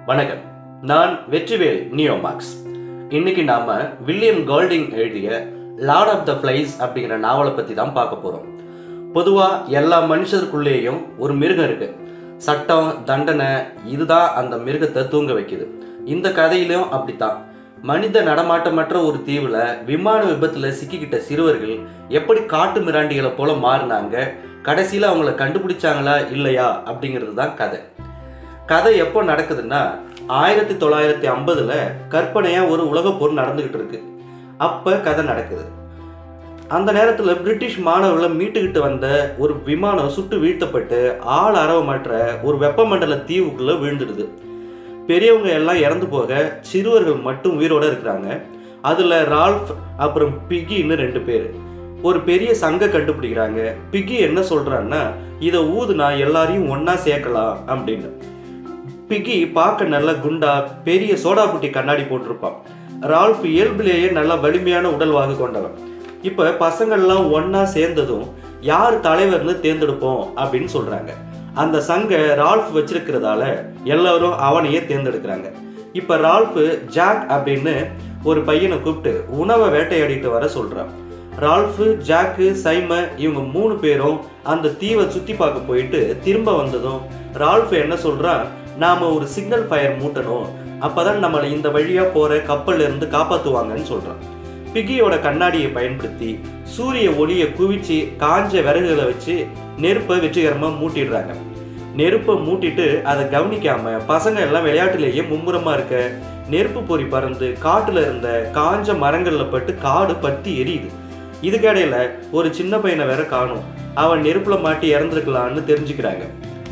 வணக்கம் நான் வெற்றிவேல் நியோமாக்ஸ் இன்னைக்கு நாம வில்லியம் கோல்டிங் எழுதிய லார்ட் ஆஃப் த ஃப்ளைஸ் அப்படிங்கிற நாவலை பற்றி தான் பார்க்க போகிறோம் பொதுவாக எல்லா மனுஷருக்குள்ளேயும் ஒரு மிருகம் இருக்கு சட்டம் தண்டனை இதுதான் அந்த மிருகத்தை தூங்க வைக்குது இந்த கதையிலும் அப்படித்தான் மனித நடமாட்டமற்ற ஒரு தீவில் விமான விபத்தில் சிக்கிக்கிட்ட சிறுவர்கள் எப்படி காட்டு மிராண்டிகளை போல மாறினாங்க கடைசியில் அவங்கள கண்டுபிடிச்சாங்களா இல்லையா அப்படிங்கிறது தான் கதை கதை எப்போ நடக்குதுன்னா ஆயிரத்தி தொள்ளாயிரத்தி ஐம்பதுல கற்பனையாக ஒரு உலகப் போர் நடந்துக்கிட்டு இருக்கு அப்போ கதை நடக்குது அந்த நேரத்தில் பிரிட்டிஷ் மாணவர்களை மீட்டுக்கிட்டு வந்த ஒரு விமானம் சுட்டு வீழ்த்தப்பட்டு ஆள் அரவமற்ற ஒரு வெப்பமண்டல தீவுக்குள்ளே விழுந்துடுது பெரியவங்க எல்லாம் இறந்து போக சிறுவர்கள் மட்டும் உயிரோட இருக்கிறாங்க அதில் ரால்ஃப் அப்புறம் பிகின்னு ரெண்டு பேர் ஒரு பெரிய சங்க கண்டுபிடிக்கிறாங்க பிகி என்ன சொல்கிறான்னா இதை ஊதுனா எல்லாரையும் ஒன்றா சேர்க்கலாம் அப்படின்னு பிகி பார்க்க நல்ல குண்டா பெரிய சோடா புட்டி கண்ணாடி போட்டிருப்பான் ரால்ஃப் இயல்பிலேயே நல்ல வலிமையான உடல்வாகு கொண்டவன் இப்போ பசங்கள்லாம் ஒன்றா சேர்ந்ததும் யார் தலைவர்னு தேர்ந்தெடுப்போம் அப்படின்னு சொல்கிறாங்க அந்த சங்க ரால்ஃப் வச்சிருக்கிறதால எல்லாரும் அவனையே தேர்ந்தெடுக்கிறாங்க இப்போ ரால்ஃப் ஜாக் அப்படின்னு ஒரு பையனை கூப்பிட்டு உணவை வேட்டையாடிட்டு வர சொல்கிறான் ரால்ஃபு ஜாக்கு சைம இவங்க மூணு பேரும் அந்த தீவை சுற்றி பார்க்க போயிட்டு திரும்ப வந்ததும் ரால்ஃப் என்ன சொல்கிறான் நாம் ஒரு சிக்னல் ஃபயர் மூட்டணும் அப்பதான் நம்மளை இந்த வழியாக போகிற கப்பல்ல இருந்து காப்பாற்றுவாங்கன்னு சொல்கிறான் பிகியோட கண்ணாடியை பயன்படுத்தி சூரிய ஒளியை குவிச்சு காஞ்ச விறகுகளை வச்சு நெருப்பை வெற்றிகரமாக மூட்டிடுறாங்க நெருப்பை மூட்டிட்டு அதை கவனிக்காம பசங்க எல்லாம் விளையாட்டுலேயே மும்முரமா இருக்க நெருப்பு பொறி பறந்து காட்டுல இருந்த காஞ்ச மரங்கள்ல பட்டு காடு பத்தி எரியுது இதுக்கிடையில ஒரு சின்ன பையனை வேற காணும் அவன் நெருப்புல மாட்டி இறந்துருக்கலான்னு தெரிஞ்சுக்கிறாங்க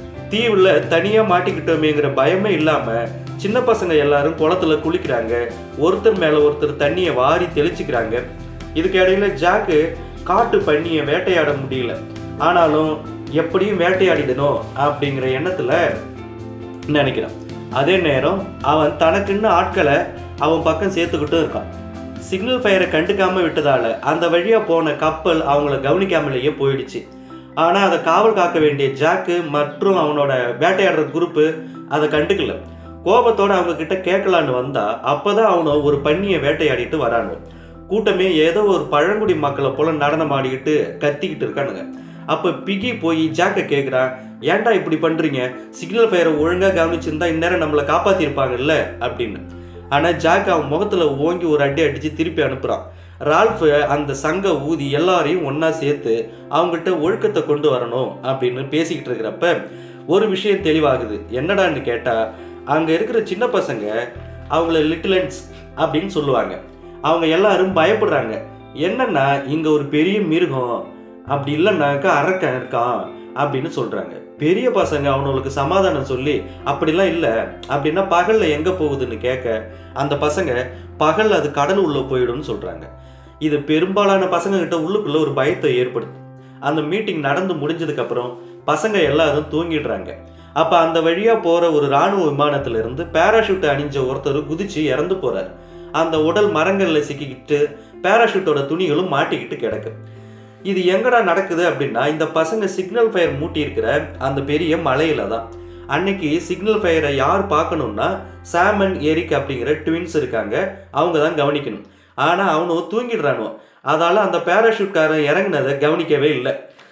தீவுல தனியா மாட்டிக்கிட்டோமேங்கிற பயமே இல்லாம சின்ன பசங்க எல்லாரும் குளத்துல குளிக்கிறாங்க ஒருத்தர் மேல ஒருத்தர் தண்ணியை வாரி தெளிச்சுக்கிறாங்க இதுக்கு இடையில ஜாக்கு காட்டு பண்ணியை வேட்டையாட முடியல ஆனாலும் எப்படியும் வேட்டையாடிடணும் அப்படிங்கிற எண்ணத்துல நினைக்கிறான் அதே நேரம் அவன் தனக்குன்னு ஆட்களை அவன் பக்கம் சேர்த்துக்கிட்டும் இருக்கான் சிக்னல் ஃபயரை கண்டுக்காம விட்டதால அந்த வழியா போன கப்பல் அவங்கள கவனிக்காமலேயே போயிடுச்சு ஆனா அதை காவல் காக்க வேண்டிய ஜாக்கு மற்றும் அவனோட வேட்டையாடுற குரூப்பு அதை கண்டுக்கல கோபத்தோட அவங்க கிட்ட கேட்கலான்னு வந்தா அப்பதான் அவனோ ஒரு பண்ணியை வேட்டையாடிட்டு வரானோ கூட்டமே ஏதோ ஒரு பழங்குடி மக்களை போல நடனம் ஆடிக்கிட்டு கத்திக்கிட்டு இருக்கானுங்க அப்ப பிகி போய் ஜாக்கை கேட்குறான் ஏன்டா இப்படி பண்றீங்க சிக்னல் ஃபயரை ஒழுங்கா கவனிச்சிருந்தா இந்நேரம் நம்மளை காப்பாத்திருப்பாங்கல்ல அப்படின்னு ஆனா ஜாக் அவன் முகத்துல ஓங்கி ஒரு அடி அடிச்சு திருப்பி அனுப்புறான் ரால்ஃப் அந்த சங்க ஊதி எல்லாரையும் ஒண்ணா சேர்த்து அவங்ககிட்ட ஒழுக்கத்தை கொண்டு வரணும் அப்படின்னு பேசிக்கிட்டு இருக்கிறப்ப ஒரு விஷயம் தெளிவாகுது என்னடான்னு கேட்டா அங்க இருக்கிற சின்ன பசங்க அவங்கள லிட்டிலன்ஸ் அப்படின்னு சொல்லுவாங்க அவங்க எல்லாரும் பயப்படுறாங்க என்னன்னா இங்க ஒரு பெரிய மிருகம் அப்படி இல்லைன்னாக்கா அரக்கன் இருக்கான் அப்படின்னு சொல்றாங்க பெரிய பசங்க அவனுக்கு சமாதானம் சொல்லி அப்படிலாம் இல்லை அப்படின்னா பகல்ல எங்க போகுதுன்னு கேட்க அந்த பசங்க பகல் அது கடல் உள்ள போயிடும்னு சொல்றாங்க இது பெரும்பாலான பசங்க கிட்ட உள்ளுக்குள்ள ஒரு பயத்தை ஏற்படுது அந்த மீட்டிங் நடந்து முடிஞ்சதுக்கு அப்புறம் பசங்க எல்லாரும் தூங்கிடுறாங்க அப்ப அந்த வழியா போற ஒரு ராணுவ விமானத்துல இருந்து பேராஷூட் அணிஞ்ச ஒருத்தர் குதிச்சு இறந்து போறாரு அந்த உடல் மரங்கள்ல சிக்கிக்கிட்டு பேராஷூட்டோட துணிகளும் மாட்டிக்கிட்டு கிடக்கு இது எங்கடா நடக்குது அப்படின்னா இந்த பசங்க சிக்னல் ஃபயர் மூட்டி இருக்கிற அந்த பெரிய மலையில தான் அன்னைக்கு சிக்னல் ஃபயரை யார் பார்க்கணும்னா சாமன் எரிக் அப்படிங்கிற ட்வின்ஸ் இருக்காங்க அவங்க தான் கவனிக்கணும் ஆனால் அவனும் தூங்கிடுறானோ அதால அந்த பேராஷூட்காரன் இறங்குனதை கவனிக்கவே இல்லை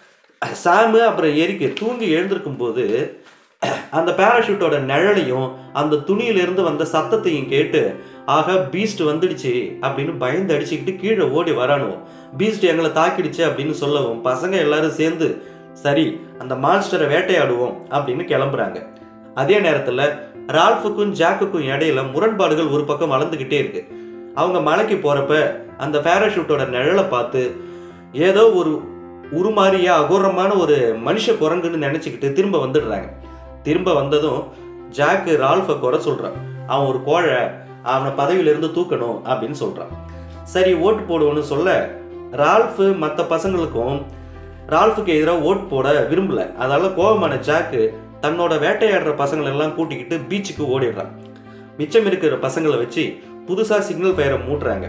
சாமு அப்புறம் எரிக்கு தூங்கி எழுந்திருக்கும் போது அந்த பேராஷூட்டோட நிழலையும் அந்த துணியிலிருந்து வந்த சத்தத்தையும் கேட்டு ஆக பீஸ்ட் வந்துடுச்சு அப்படின்னு பயந்து அடிச்சுக்கிட்டு கீழே ஓடி வரானோ பீஸ்ட் எங்களை தாக்கிடுச்சு அப்படின்னு சொல்லவும் பசங்க எல்லாரும் சேர்ந்து சரி அந்த மான்ஸ்டரை வேட்டையாடுவோம் அப்படின்னு கிளம்புறாங்க அதே நேரத்தில் ரால்ஃபுக்கும் ஜாக்குக்கும் இடையில முரண்பாடுகள் ஒரு பக்கம் வளர்ந்துக்கிட்டே இருக்கு அவங்க மலைக்கு போறப்ப அந்த பேராஷூட்டோட நிழலை பார்த்து ஏதோ ஒரு உருமாறிய அகோரமான ஒரு மனுஷ குரங்குன்னு நினச்சிக்கிட்டு திரும்ப வந்துடுறாங்க திரும்ப வந்ததும் ஜாக்கு ரால்ஃபை குறை சொல்கிறான் அவன் ஒரு கோழை அவனை பதவியிலிருந்து தூக்கணும் அப்படின்னு சொல்கிறான் சரி ஓட்டு போடுவோன்னு சொல்ல ரால்ஃபு மற்ற பசங்களுக்கும் ரால்ஃபுக்கு எதிராக ஓட்டு போட விரும்பல அதால கோபமான ஜாக்கு தன்னோட வேட்டையாடுற பசங்களை எல்லாம் கூட்டிக்கிட்டு பீச்சுக்கு ஓடிடுறான் மிச்சம் இருக்கிற பசங்களை வச்சு புதுசாக சிக்னல் ஃபயரை மூட்டுறாங்க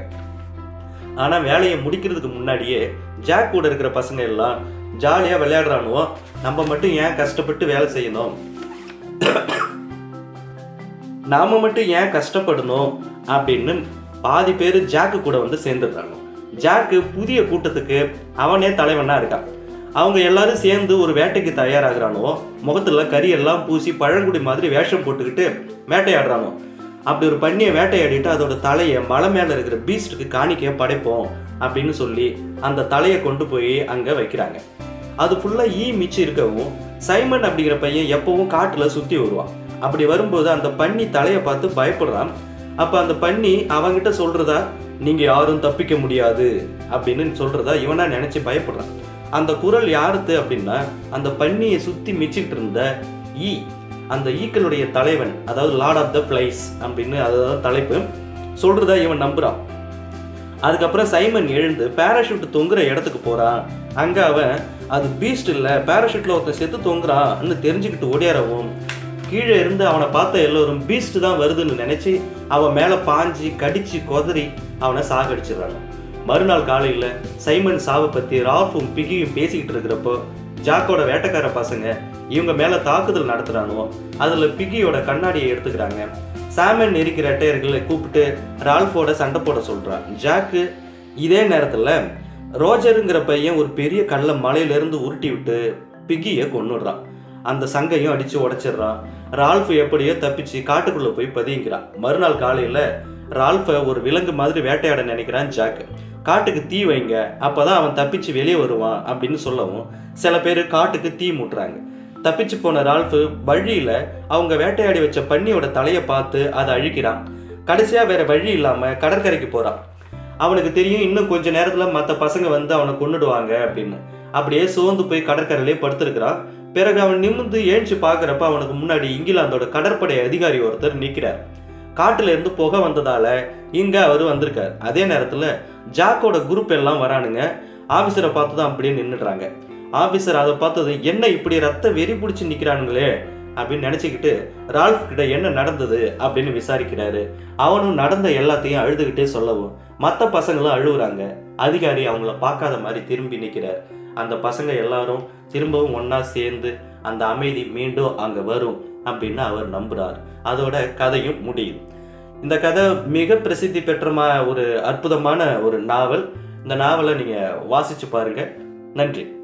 ஆனால் வேலையை முடிக்கிறதுக்கு முன்னாடியே ஜாக் கூட இருக்கிற பசங்க எல்லாம் ஜாலியாக விளையாடுறானுவோ நம்ம மட்டும் ஏன் கஷ்டப்பட்டு வேலை செய்யணும் நாம மட்டும் ஏன் கஷ்டப்படணும் அப்படின்னு பாதி பேர் ஜாக்கு கூட வந்து சேர்ந்துடுறாங்க ஜாக்கு புதிய கூட்டத்துக்கு அவனே தலைவனா இருக்கான் அவங்க எல்லாரும் சேர்ந்து ஒரு வேட்டைக்கு தயாராகிறானோ முகத்துல கரியெல்லாம் பூசி பழங்குடி மாதிரி வேஷம் போட்டுக்கிட்டு வேட்டையாடுறானோ அப்படி ஒரு பண்ணியை வேட்டையாடிட்டு அதோட தலையை மலை மேல இருக்கிற பீஸ்டுக்கு காணிக்கைய படைப்போம் அப்படின்னு சொல்லி அந்த தலையை கொண்டு போய் அங்க வைக்கிறாங்க அது ஃபுல்லா ஈ மிச்சு இருக்கவும் சைமன் அப்படிங்கிற பையன் எப்பவும் காட்டுல சுத்தி வருவான் அப்படி வரும்போது அந்த பன்னி தலையை பார்த்து பயப்படுறான் அப்ப அந்த பன்னி அவங்கிட்ட சொல்றதா நீங்க யாரும் தப்பிக்க முடியாது அப்படின்னு சொல்றதா இவனா நினைச்சு பயப்படுறான் அந்த குரல் யாருது அப்படின்னா அந்த பன்னியை சுத்தி மிச்சிக்கிட்டு இருந்த ஈ அந்த ஈக்களுடைய தலைவன் அதாவது லார்ட் ஆஃப் த ஃபிளைஸ் அப்படின்னு அதாவது தலைப்பு சொல்றதா இவன் நம்புறான் அதுக்கப்புறம் சைமன் எழுந்து பேராஷூட் தொங்குற இடத்துக்கு போறான் அங்க அவன் அது பீஸ்ட் இல்ல பேராஷூட்ல ஒருத்தன் செத்து தொங்குறான்னு தெரிஞ்சுக்கிட்டு ஓடியாரவும் கீழே இருந்து அவனை பார்த்த எல்லோரும் பீஸ்ட் தான் வருதுன்னு நினைச்சு அவன் மேல பாஞ்சு கடிச்சு கொதறி அவனை சாகடிச்சிடுறாங்க மறுநாள் காலையில சைமன் சாவை பத்தி ராஃபும் பிகியும் பேசிக்கிட்டு இருக்கிறப்போ ஜாக்கோட வேட்டைக்கார பசங்க இவங்க மேல தாக்குதல் நடத்துறானோ அதுல பிகியோட கண்ணாடியை எடுத்துக்கிறாங்க சாமன் இருக்கிற ரெட்டையர்களை கூப்பிட்டு ரால்ஃபோட சண்டை போட சொல்றான் ஜாக்கு இதே நேரத்துல ரோஜருங்கிற பையன் ஒரு பெரிய கல்லை மலையிலிருந்து உருட்டி விட்டு பிகியை கொன்னுடுறான் அந்த சங்கையும் அடிச்சு உடைச்சிடுறான் ரால்ஃப் எப்படியோ தப்பிச்சு காட்டுக்குள்ள போய் பதுங்கிக்கிறான் மறுநாள் காலையில ரால்ஃபை ஒரு விலங்கு மாதிரி வேட்டையாட நினைக்கிறான் ஜாக் காட்டுக்கு தீ வைங்க அப்பதான் அவன் தப்பிச்சு வெளியே வருவான் அப்படின்னு சொல்லவும் சில பேர் காட்டுக்கு தீ மூட்டுறாங்க தப்பிச்சு போன ரால்ஃபு வழியில அவங்க வேட்டையாடி வச்ச பன்னியோட தலையை பார்த்து அதை அழிக்கிறான் கடைசியா வேற வழி இல்லாம கடற்கரைக்கு போறான் அவனுக்கு தெரியும் இன்னும் கொஞ்ச நேரத்துல மற்ற பசங்க வந்து அவனை கொன்னுடுவாங்க அப்படின்னு அப்படியே சோர்ந்து போய் கடற்கரையிலே படுத்திருக்கிறான் பிறகு அவன் நிமிர்ந்து ஏஞ்சி பார்க்குறப்ப அவனுக்கு முன்னாடி இங்கிலாந்தோட கடற்படை அதிகாரி ஒருத்தர் நிற்கிறார் காட்டுல இருந்து புகை வந்ததால இங்க அவர் வந்திருக்கார் அதே நேரத்துல ஜாக்கோட குரூப் எல்லாம் வரானுங்க ஆபீசரை பார்த்து தான் அப்படியே நின்றுடுறாங்க ஆபீசர் அதை பார்த்தது என்ன இப்படி ரத்த வெறி பிடிச்சி நிக்கிறானுங்களே அப்படின்னு நினைச்சுக்கிட்டு ரால்ஃப் கிட்ட என்ன நடந்தது அப்படின்னு விசாரிக்கிறாரு அவனும் நடந்த எல்லாத்தையும் அழுதுகிட்டே சொல்லவும் மற்ற பசங்களும் அழுகுறாங்க அதிகாரி அவங்கள பார்க்காத மாதிரி திரும்பி நிற்கிறார் அந்த பசங்க எல்லாரும் திரும்பவும் ஒண்ணா சேர்ந்து அந்த அமைதி மீண்டும் அங்க வரும் அப்படின்னு அவர் நம்புறார் அதோட கதையும் முடியும் இந்த கதை மிக பிரசித்தி பெற்ற மா- ஒரு அற்புதமான ஒரு நாவல் இந்த நாவலை நீங்க வாசிச்சு பாருங்க நன்றி